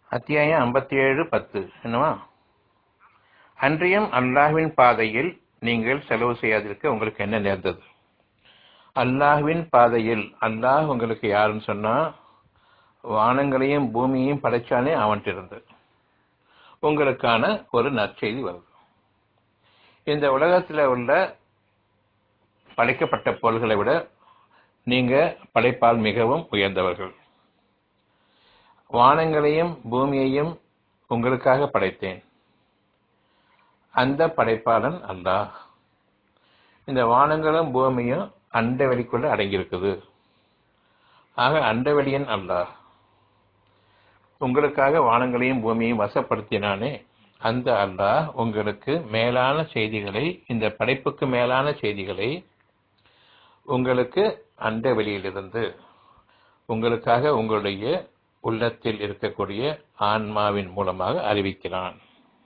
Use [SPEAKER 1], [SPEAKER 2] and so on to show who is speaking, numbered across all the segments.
[SPEAKER 1] அத்தியாயம் ஐம்பத்தி ஏழு பத்து என்னவா அன்றியும் அல்லாஹ்வின் பாதையில் நீங்கள் செலவு செய்யாதிருக்க உங்களுக்கு என்ன நேர்ந்தது அல்லாஹ்வின் பாதையில் அல்லாஹ் உங்களுக்கு யாருன்னு சொன்னா வானங்களையும் பூமியையும் படைச்சானே அவன்கிட்ட இருந்து உங்களுக்கான ஒரு நற்செய்தி வருது இந்த உலகத்தில் உள்ள படைக்கப்பட்ட பொருள்களை விட நீங்க படைப்பால் மிகவும் உயர்ந்தவர்கள் வானங்களையும் பூமியையும் உங்களுக்காக படைத்தேன் அந்த படைப்பாளன் அல்லாஹ் இந்த வானங்களும் பூமியும் அண்ட வெளிக்குள்ள அடங்கியிருக்குது ஆக அண்டவெளியன் அல்லாஹ் உங்களுக்காக வானங்களையும் பூமியையும் வசப்படுத்தினானே அந்த அல்லாஹ் உங்களுக்கு மேலான செய்திகளை இந்த படைப்புக்கு மேலான செய்திகளை உங்களுக்கு அண்ட வெளியிலிருந்து உங்களுக்காக உங்களுடைய உள்ளத்தில் இருக்கக்கூடிய ஆன்மாவின் மூலமாக அறிவிக்கிறான்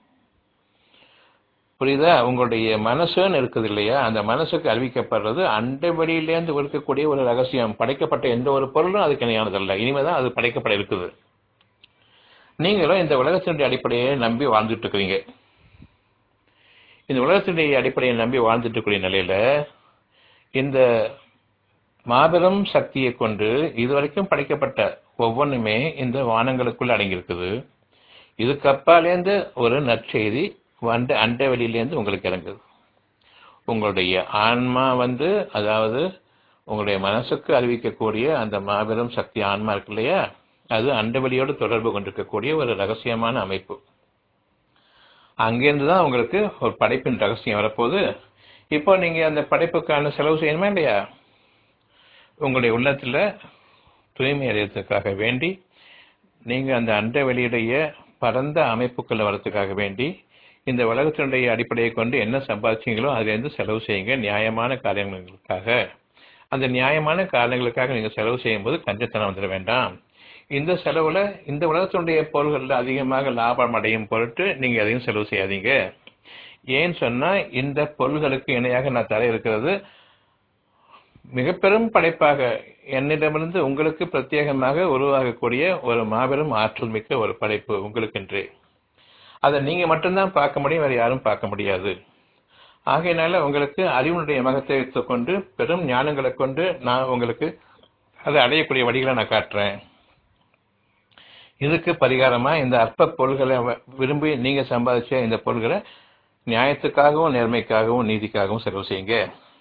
[SPEAKER 1] புரியுதா உங்களுடைய மனசுன்னு இருக்குது இல்லையா அந்த மனசுக்கு அறிவிக்கப்படுறது அண்ட வெளியிலேருந்து இருக்கக்கூடிய ஒரு ரகசியம் படைக்கப்பட்ட எந்த ஒரு பொருளும் அதுக்கு இணையானதல்ல இனிமேதான் அது படைக்கப்பட இருக்குது நீங்களும் இந்த உலகத்தினுடைய அடிப்படையை நம்பி வாழ்ந்துட்டு இருக்கிறீங்க இந்த உலகத்தினுடைய அடிப்படையை நம்பி வாழ்ந்துட்டு இருக்கக்கூடிய நிலையில இந்த மாபெரும் சக்தியை கொண்டு இதுவரைக்கும் படைக்கப்பட்ட ஒவ்வொன்றுமே இந்த வானங்களுக்குள்ள அடங்கியிருக்குது இதுக்கு அப்பாலேருந்து ஒரு நற்செய்தி வந்த அண்ட வெளியிலேருந்து உங்களுக்கு இறங்குது உங்களுடைய ஆன்மா வந்து அதாவது உங்களுடைய மனசுக்கு அறிவிக்கக்கூடிய அந்த மாபெரும் சக்தி ஆன்மா இருக்கு இல்லையா அது அண்டவெளியோடு தொடர்பு கொண்டிருக்கக்கூடிய ஒரு ரகசியமான அமைப்பு அங்கேருந்து தான் உங்களுக்கு ஒரு படைப்பின் ரகசியம் வரப்போகுது இப்போ நீங்க அந்த படைப்புக்கான செலவு செய்யணுமா இல்லையா உங்களுடைய உள்ளத்துல தூய்மை அடையறதுக்காக வேண்டி நீங்க அந்த அண்ட வெளியுடைய பரந்த அமைப்புக்குள்ள வரதுக்காக வேண்டி இந்த உலகத்தினுடைய அடிப்படையை கொண்டு என்ன சம்பாதிச்சீங்களோ அதுலேருந்து செலவு செய்யுங்க நியாயமான காரியங்களுக்காக அந்த நியாயமான காரணங்களுக்காக நீங்க செலவு செய்யும்போது கஞ்சத்தனம் வந்துட வேண்டாம் இந்த செலவுல இந்த உலகத்தினுடைய பொருள்கள்ல அதிகமாக லாபம் அடையும் பொருட்டு நீங்க எதையும் செலவு செய்யாதீங்க ஏன்னு சொன்னா இந்த பொருள்களுக்கு இணையாக நான் தர இருக்கிறது மிக பெரும் படைப்பாக என்னிடமிருந்து உங்களுக்கு பிரத்யேகமாக உருவாகக்கூடிய ஒரு மாபெரும் ஆற்றல் மிக்க ஒரு படைப்பு உங்களுக்கென்று அதை நீங்க மட்டும்தான் பார்க்க முடியும் வேற யாரும் பார்க்க முடியாது ஆகையினால உங்களுக்கு அறிவுனுடைய மகத்தை கொண்டு பெரும் ஞானங்களை கொண்டு நான் உங்களுக்கு அதை அடையக்கூடிய வழிகளை நான் காட்டுறேன் இதுக்கு பரிகாரமா இந்த அற்ப பொருள்களை விரும்பி நீங்க சம்பாதிச்ச இந்த பொருள்களை நியாயத்துக்காகவும் நேர்மைக்காகவும் நீதிக்காகவும் செலவு செய்யுங்க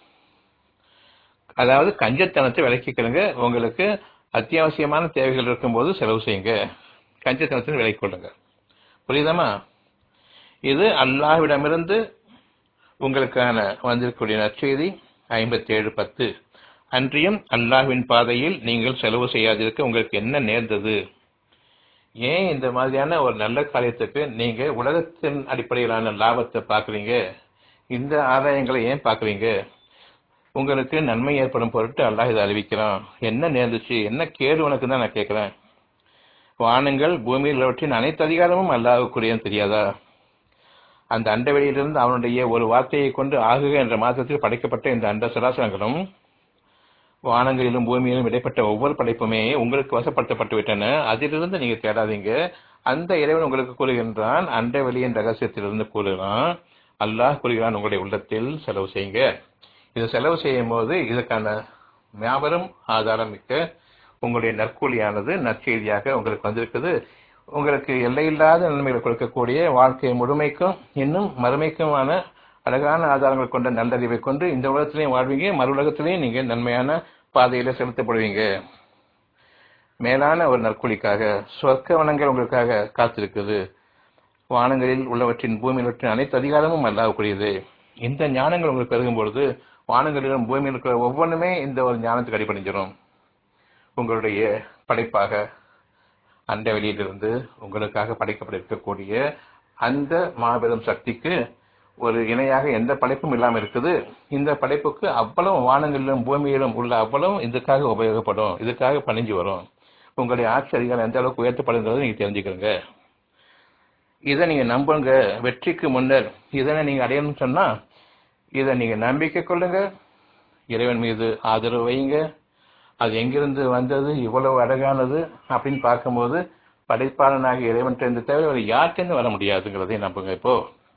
[SPEAKER 1] அதாவது கஞ்சத்தனத்தை விலக்கிக்கிறங்க உங்களுக்கு அத்தியாவசியமான தேவைகள் இருக்கும்போது செலவு செய்யுங்க கஞ்சத்தனத்தை விலக்கிக் கொள்ளுங்க புரியுதாமா இது அல்லாஹ்விடமிருந்து உங்களுக்கான வந்திருக்கக்கூடிய நற்செய்தி ஐம்பத்தி ஏழு பத்து அன்றியும் அல்லாஹ்வின் பாதையில் நீங்கள் செலவு செய்யாதிருக்க உங்களுக்கு என்ன நேர்ந்தது ஏன் இந்த மாதிரியான ஒரு நல்ல காரியத்துக்கு நீங்க உலகத்தின் அடிப்படையிலான லாபத்தை பாக்குறீங்க இந்த ஆதாயங்களை ஏன் பாக்குறீங்க உங்களுக்கு நன்மை ஏற்படும் பொருட்டு அல்லாஹ் இதை அறிவிக்கிறான் என்ன நேர்ந்துச்சு என்ன கேடு உனக்கு தான் நான் கேட்கிறேன் வானங்கள் பூமியில் உள்ளவற்றின் அனைத்து அதிகாரமும் அல்லாஹுக்குரியன்னு தெரியாதா அந்த அண்டவெளியிலிருந்து அவனுடைய ஒரு வார்த்தையை கொண்டு ஆகுக என்ற மாதத்தில் படைக்கப்பட்ட இந்த அண்ட சராசரங்களும் வானங்களிலும் பூமியிலும் இடைப்பட்ட ஒவ்வொரு படைப்புமே உங்களுக்கு வசப்படுத்தப்பட்டு விட்டன அதிலிருந்து நீங்க தேடாதீங்க அந்த இறைவன் உங்களுக்கு கூறுகின்றான் அண்ட வெளியின் ரகசியத்திலிருந்து கூறுகிறான் அல்லாஹ் கூறுகிறான் உங்களுடைய உள்ளத்தில் செலவு செய்யுங்க இது செலவு செய்யும் போது இதுக்கான மாபெரும் ஆதாரம் மிக்க உங்களுடைய நற்கூலியானது நற்செய்தியாக உங்களுக்கு வந்திருக்குது உங்களுக்கு எல்லையில்லாத நன்மைகளை கொடுக்கக்கூடிய வாழ்க்கை முழுமைக்கும் இன்னும் மறுமைக்குமான அழகான ஆதாரங்கள் கொண்ட நல்லறிவை கொண்டு இந்த உலகத்திலையும் வாழ்வீங்க மறு உலகத்திலையும் நீங்க நன்மையான பாதையில செலுத்தப்படுவீங்க மேலான ஒரு நற்கூலிக்காக சொர்க்க வனங்கள் உங்களுக்காக காத்திருக்குது வானங்களில் உள்ளவற்றின் பூமியில் உள்ளவற்றின் அனைத்து அதிகாரமும் அல்லாஹ்வுக்குரியது இந்த ஞானங்கள் உங்களுக்கு பெருகும் பொழுது வானங்களிலும் பூமியில் இருக்கிற ஒவ்வொன்றுமே இந்த ஒரு ஞானத்துக்கு அடிபணிஞ்சிடும் உங்களுடைய படைப்பாக அண்ட வெளியிலிருந்து உங்களுக்காக படைக்கப்பட்டிருக்கக்கூடிய அந்த மாபெரும் சக்திக்கு ஒரு இணையாக எந்த படைப்பும் இல்லாமல் இருக்குது இந்த படைப்புக்கு அவ்வளவு வானங்களிலும் பூமியிலும் உள்ள அவ்வளவு இதுக்காக உபயோகப்படும் இதுக்காக பணிஞ்சு வரும் உங்களுடைய ஆட்சி அதிகாரம் எந்த அளவுக்கு உயர்த்தப்படுங்கிறத நீங்க தெரிஞ்சுக்கிறங்க இதை நீங்க நம்புங்க வெற்றிக்கு முன்னர் இதனை நீங்க அடையணும்னு சொன்னா இதை நீங்க நம்பிக்கை கொள்ளுங்க இறைவன் மீது ஆதரவு வையுங்க அது எங்கிருந்து வந்தது இவ்வளவு அழகானது அப்படின்னு பார்க்கும்போது படைப்பாளனாகிய இறைவன் தவிர வேறு யாருக்கென்று வர முடியாதுங்கிறதை நம்புங்க இப்போ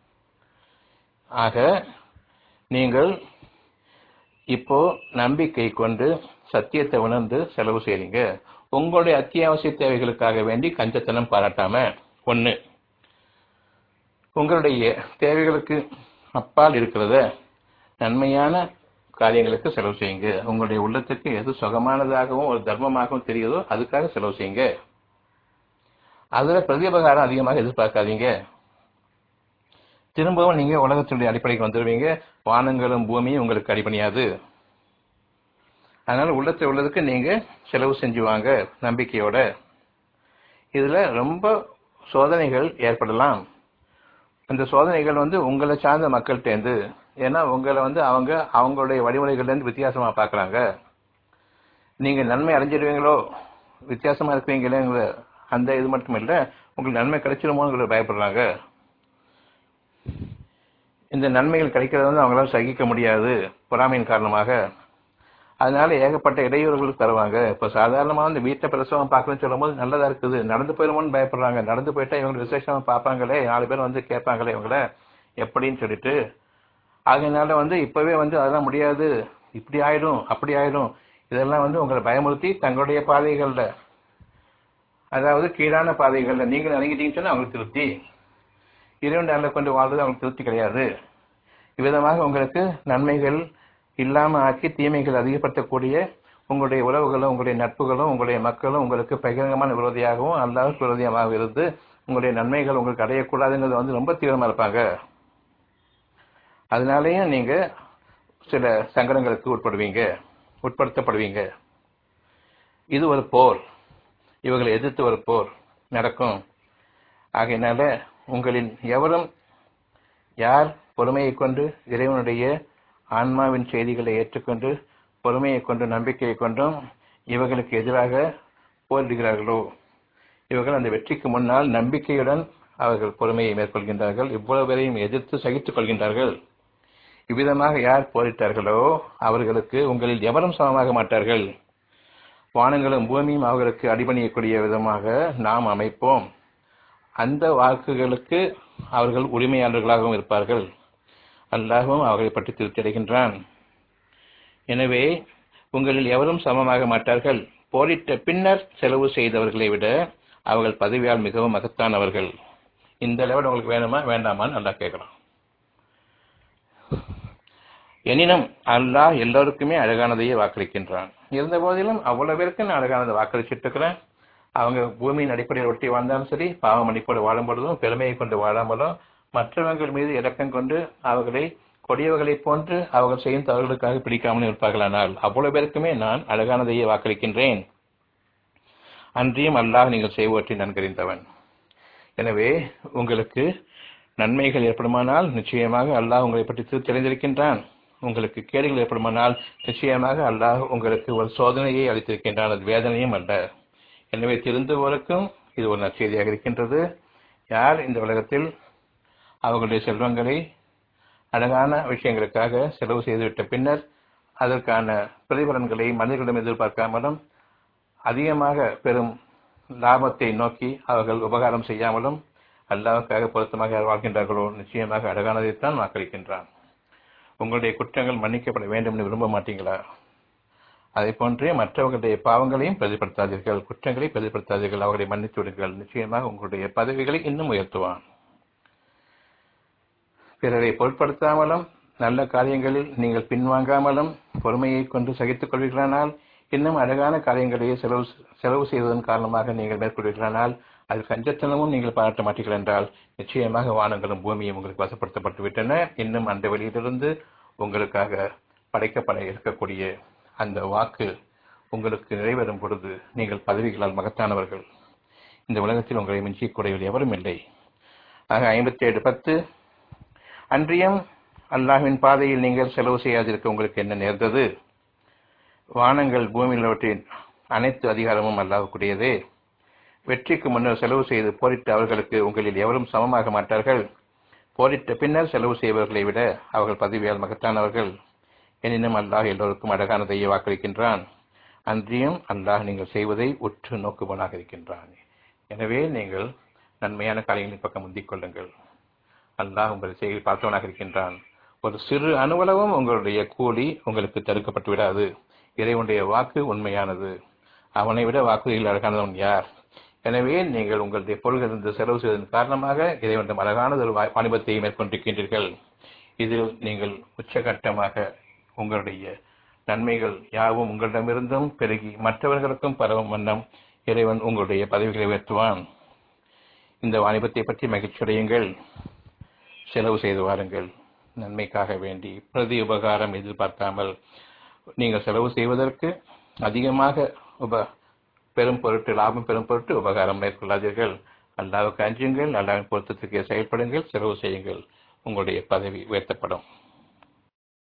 [SPEAKER 1] ஆக நீங்கள் இப்போ நம்பிக்கை கொண்டு சத்தியத்தை உணர்ந்து செலவு செய்றீங்க உங்களுடைய அத்தியாவசிய தேவைகளுக்காக வேண்டி கஞ்சத்தனம் பாராட்டாம ஒண்ணு உங்களுடைய தேவைகளுக்கு அப்பால் இருக்கிறத நன்மையான காரியங்களுக்கு செலவு செய்யுங்க உங்களுடைய உள்ளத்துக்கு எது சுகமானதாகவும் ஒரு தர்மமாகவும் தெரியுதோ அதுக்காக செலவு செய்யுங்க அதுல பிரதிபகாரம் அதிகமாக எதிர்பார்க்காதீங்க திரும்பவும் நீங்க உலகத்தினுடைய அடிப்படைக்கு வந்துடுவீங்க வானங்களும் பூமியும் உங்களுக்கு அடிபணியாது அதனால உள்ளத்தில் உள்ளதுக்கு நீங்க செலவு செஞ்சு வாங்க நம்பிக்கையோட இதுல ரொம்ப சோதனைகள் ஏற்படலாம் இந்த சோதனைகள் வந்து உங்களை சார்ந்த மக்கள்கிட்டேருந்து ஏன்னா உங்களை வந்து அவங்க அவங்களுடைய வழிமுறைகள்லேருந்து வித்தியாசமா பார்க்கறாங்க நீங்க நன்மை அடைஞ்சிடுவீங்களோ வித்தியாசமா இருக்கிறீங்களேங்கிற அந்த இது மட்டும் இல்ல உங்களுக்கு நன்மை கிடைச்சிருமோங்கிற பயப்படுறாங்க இந்த நன்மைகள் கிடைக்கிறது வந்து அவங்களால சகிக்க முடியாது பொறாமையின் காரணமாக அதனால ஏகப்பட்ட இடையூறுகள் தருவாங்க இப்ப சாதாரணமா இந்த வீட்டை பிரசவம் பார்க்கணும்னு சொல்லும்போது நல்லதா இருக்குது நடந்து போயிருமோன்னு பயப்படுறாங்க நடந்து போயிட்டா இவங்க விசேஷமா பார்ப்பாங்களே நாலு பேர் வந்து கேட்பாங்களே இவங்கள எப்படின்னு சொல்லிட்டு அதனால வந்து இப்பவே வந்து அதெல்லாம் முடியாது இப்படி ஆயிடும் அப்படி ஆயிடும் இதெல்லாம் வந்து உங்களை பயமுறுத்தி தங்களுடைய பாதைகள்ல அதாவது கீழான பாதைகள்ல நீங்க நினைக்கிட்டீங்கன்னு சொன்னா அவங்களுக்கு திருப்தி இறைவன் நல்ல கொண்டு வாழ்றது அவங்களுக்கு திருப்தி கிடையாது இவ்விதமாக உங்களுக்கு நன்மைகள் இல்லாம ஆக்கி தீமைகள் அதிகப்படுத்தக்கூடிய உங்களுடைய உறவுகளும் உங்களுடைய நட்புகளும் உங்களுடைய மக்களும் உங்களுக்கு பகிரங்கமான விரோதியாகவும் அல்லாவுக்கு விரோதியமாக இருந்து உங்களுடைய நன்மைகள் உங்களுக்கு அடையக்கூடாதுங்கிறது வந்து ரொம்ப தீவிரமா இருப்பாங்க அதனாலேயும் நீங்க சில சங்கடங்களுக்கு உட்படுவீங்க உட்படுத்தப்படுவீங்க இது ஒரு போர் இவர்களை எதிர்த்து ஒரு போர் நடக்கும் ஆகையினால உங்களின் எவரும் யார் பொறுமையை கொண்டு இறைவனுடைய ஆன்மாவின் செய்திகளை ஏற்றுக்கொண்டு பொறுமையை கொண்டு நம்பிக்கையை கொண்டும் இவர்களுக்கு எதிராக போரிடுகிறார்களோ இவர்கள் அந்த வெற்றிக்கு முன்னால் நம்பிக்கையுடன் அவர்கள் பொறுமையை மேற்கொள்கின்றார்கள் இவ்வளவு பேரையும் எதிர்த்து சகித்துக் கொள்கின்றார்கள் இவ்விதமாக யார் போரிட்டார்களோ அவர்களுக்கு உங்களில் எவரும் சமமாக மாட்டார்கள் வானங்களும் பூமியும் அவர்களுக்கு அடிபணியக்கூடிய விதமாக நாம் அமைப்போம் அந்த வாக்குகளுக்கு அவர்கள் உரிமையாளர்களாகவும் இருப்பார்கள் அல்லாஹும் அவர்களை பற்றி திருப்தி அடைகின்றான் எனவே உங்களில் எவரும் சமமாக மாட்டார்கள் போரிட்ட பின்னர் செலவு செய்தவர்களை விட அவர்கள் பதவியால் மிகவும் மகத்தானவர்கள் இந்த லெவல் உங்களுக்கு வேணுமா வேண்டாமான்னு நல்லா கேட்கலாம் எனினும் அல்லாஹ் எல்லோருக்குமே அழகானதையே வாக்களிக்கின்றான் இருந்த போதிலும் அவ்வளவு பேருக்கு நான் அழகானதை வாக்களிச்சுட்டு இருக்கிறேன் அவங்க பூமியின் அடிப்படையில் ஒட்டி வாழ்ந்தாலும் சரி பாவம் அடிப்படை வாழும் பொழுதும் பெருமையை கொண்டு வாழாமலும் மற்றவர்கள் மீது இரக்கம் கொண்டு அவர்களை கொடியவர்களைப் போன்று அவர்கள் செய்யும் தவறுகளுக்காக பிடிக்காமல் இருப்பார்களானால் அவ்வளவு பேருக்குமே நான் அழகானதையே வாக்களிக்கின்றேன் அன்றியும் அல்லாஹ் நீங்கள் செய்வற்றை நன்கறிந்தவன் எனவே உங்களுக்கு நன்மைகள் ஏற்படுமானால் நிச்சயமாக அல்லாஹ் உங்களை பற்றி தெரிந்திருக்கின்றான் உங்களுக்கு கேடுகள் ஏற்படுமானால் நிச்சயமாக அல்லாஹ் உங்களுக்கு ஒரு சோதனையை அளித்திருக்கின்றான் அது வேதனையும் அல்ல எனவே திருந்துவோருக்கும் இது ஒரு நற்செய்தியாக இருக்கின்றது யார் இந்த உலகத்தில் அவர்களுடைய செல்வங்களை அழகான விஷயங்களுக்காக செலவு செய்துவிட்ட பின்னர் அதற்கான பிரதிபலன்களை மனிதர்களிடம் எதிர்பார்க்காமலும் அதிகமாக பெரும் லாபத்தை நோக்கி அவர்கள் உபகாரம் செய்யாமலும் அல்லாவுக்காக பொருத்தமாக யார் வாழ்கின்றார்களோ நிச்சயமாக அழகானதைத்தான் வாக்களிக்கின்றான் உங்களுடைய குற்றங்கள் மன்னிக்கப்பட வேண்டும் என்று விரும்ப மாட்டீங்களா அதை போன்றே மற்றவர்களுடைய பாவங்களையும் பிரதிப்படுத்தாதீர்கள் குற்றங்களை பிரதிப்படுத்தாதீர்கள் அவர்களை மன்னித்து விடுங்கள் நிச்சயமாக உங்களுடைய பதவிகளை இன்னும் உயர்த்துவான் பிறரை பொருட்படுத்தாமலும் நல்ல காரியங்களில் நீங்கள் பின்வாங்காமலும் பொறுமையை கொண்டு சகித்துக் கொள்வீர்களானால் இன்னும் அழகான காரியங்களையே செலவு செலவு செய்வதன் காரணமாக நீங்கள் மேற்கொள்வீர்களானால் அது கஞ்சத்தனமும் நீங்கள் பாராட்ட மாட்டீர்கள் என்றால் நிச்சயமாக வானங்களும் பூமியும் உங்களுக்கு வசப்படுத்தப்பட்டு விட்டன இன்னும் அந்த வெளியிலிருந்து உங்களுக்காக படைக்கப்பட இருக்கக்கூடிய அந்த வாக்கு உங்களுக்கு நிறைவேறும் பொழுது நீங்கள் பதவிகளால் மகத்தானவர்கள் இந்த உலகத்தில் உங்களை மிஞ்சிக்கூடியவர் எவரும் இல்லை ஆக ஐம்பத்தி ஏழு பத்து அன்றியும் அல்லாஹ்வின் பாதையில் நீங்கள் செலவு செய்யாதிருக்க உங்களுக்கு என்ன நேர்ந்தது வானங்கள் பூமியிலவற்றின் அனைத்து அதிகாரமும் அல்லாஹ்வுக்குரியதே வெற்றிக்கு முன்னர் செலவு செய்து போரிட்ட அவர்களுக்கு உங்களில் எவரும் சமமாக மாட்டார்கள் போரிட்ட பின்னர் செலவு செய்பவர்களை விட அவர்கள் பதவியால் மகத்தானவர்கள் எனினும் அல்லாஹ் எல்லோருக்கும் அழகானதையே வாக்களிக்கின்றான் அன்றியும் அல்லாஹ் நீங்கள் செய்வதை உற்று நோக்குபவனாக இருக்கின்றான் எனவே நீங்கள் நன்மையான காரியங்களின் பக்கம் முந்திக் கொள்ளுங்கள் அல்லாஹ் உங்கள் செய்தி பார்த்தவனாக இருக்கின்றான் ஒரு சிறு அணுவளவும் உங்களுடைய கூலி உங்களுக்கு தடுக்கப்பட்டு விடாது இறைவனுடைய வாக்கு உண்மையானது அவனை விட வாக்குறுதியில் அழகானவன் யார் எனவே நீங்கள் உங்களுடைய பொருள்களிலிருந்து செலவு செய்வதன் காரணமாக இறைவனிடம் அழகானது ஒரு வாணிபத்தை மேற்கொண்டிருக்கின்றீர்கள் இதில் நீங்கள் உச்சகட்டமாக உங்களுடைய நன்மைகள் யாவும் உங்களிடமிருந்தும் பெருகி மற்றவர்களுக்கும் பரவும் வண்ணம் இறைவன் உங்களுடைய பதவிகளை உயர்த்துவான் இந்த வாணிபத்தை பற்றி மகிழ்ச்சியடையுங்கள் செலவு செய்து வாருங்கள் நன்மைக்காக வேண்டி பிரதி உபகாரம் எதிர்பார்க்காமல் நீங்கள் செலவு செய்வதற்கு அதிகமாக உப பெரும் பொருட்டு லாபம் பெரும் பொருட்டு உபகாரம் மேற்கொள்ளாதீர்கள் அல்லாவுக்கு அஞ்சுங்கள் அல்லாவின் பொருத்தத்துக்கு செயல்படுங்கள் செலவு செய்யுங்கள் உங்களுடைய பதவி உயர்த்தப்படும்